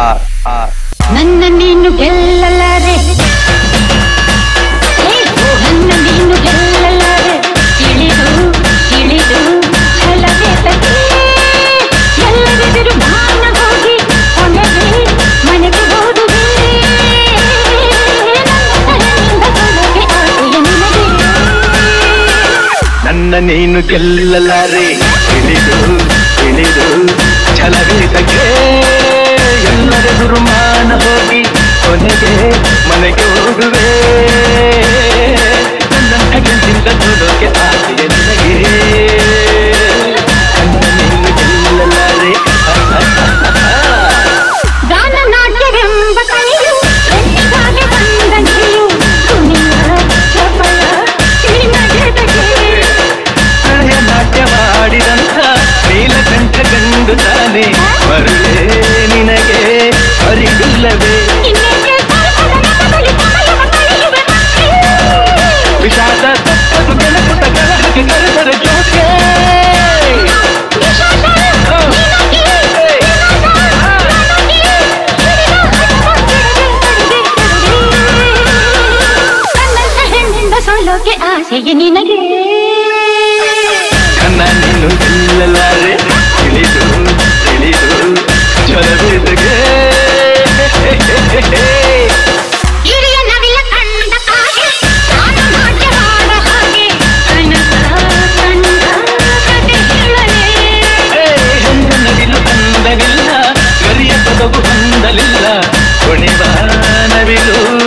R R ನನ್ನ ನೀನು ಗೆಲ್ಲಲಾರೆ ಹೇ, ನನ್ನ ನೀನು ಗೆಲ್ಲಲಾರೆ ತಿಳಿದು ತಿಳಿದು ಛಲವೇ ತಗೆ ಎಲ್ಲರೆದುರು ಮಾನ ಹೋಗಿ ಕೊನೆಗೆ ಮನೆಗೆ ಹೋದುವೆ ನನ್ನ ನನ್ನ ನಿನಗೆ ಆಸೆಯ ನಿನಗೆ ನೀನು ಗೆಲ್ಲಲಾರೆ ತಿಳಿದು ತಿಳಿದು ಛಲವೇದಕ್ಕೆ ಎಲ್ಲರೆದುರು ಮಾನ ಹೋಗಿ ಕೊನೆಗೆ ಮನೆಗೆ ಹೋಗುವೆ ನನ್ನ ಗೆದ್ದಿಂದ ನೋಡೋಕೆ ಆಸೆಯ ನಿನಗೆ ನನ್ನ ನೀನು ಗೆಲ್ಲಲಾರೆ ಗಾನ ನಾಟ್ಯವೆಂಬ ಕಲೆಯು ಬೆನ್ನಿಗಾಗಿ ಬಂದ ನೀರು ಕುಣಿಯ ಚಪಲ ನಿನಗೆ ತಗೆ ಹಳೆಯ ನಾಟ್ಯ ಮಾಡಿದಂಥ ನೀಲಕಂಠ ಕಂಡು ತಾನೆ ಮರುಳೇ ನಿನಗೆ ಅರಿವಿಲ್ಲವೇ ಇನ್ನೇಕೆ ಸರ್ಪದ ಬಳಿ ಸಮಯವ ಕಳೆಯುವೆ ಮತ್ತೆ? ವಿಷಾದ ತಕ್ಕದು ಕೆಳಪುಟ ಕಲಹಕ್ಕೆ ಕರೆದರೆ ಜೋಕೆ ವಿಷಾದ ನಿನಗೆ, ವಿನೋದ ನನಗೆ, ಹಿಡಿದ ಹಠವ ಬಿಡದೆ ತಡೆದೆ ತಡೆದೆ. ಕಣ್ಣಂತ ಹೆಣ್ಣಿಂದ ಸೊಲ್ಲೋಕೆ ಆಸೆಯೇ ನಿನಗೆ ಕನ್ನ ನೀನು ಗೆಲ್ಲಲಾರೆ ತಿಳಿದು ತಿಳಿದು ಚಲಬೇದಗೆ ಹಿರಿಯ ನವಿಲ ಕಂಡ ಕಾಗೆ ನಾನು ನಾಟ್ಯವಾಡ ಹಾಗೆ ಕನಸ ಕಂಡ ಕತೆ ಹೇಳಲೇ ಹೆಣ್ಣು ನವಿಲು ಅಂದವಿಲ್ಲ ಗರಿಯ ಪದವು ಹೊಂದಲಿಲ್ಲ ಕುಣಿವ ನವಿಲು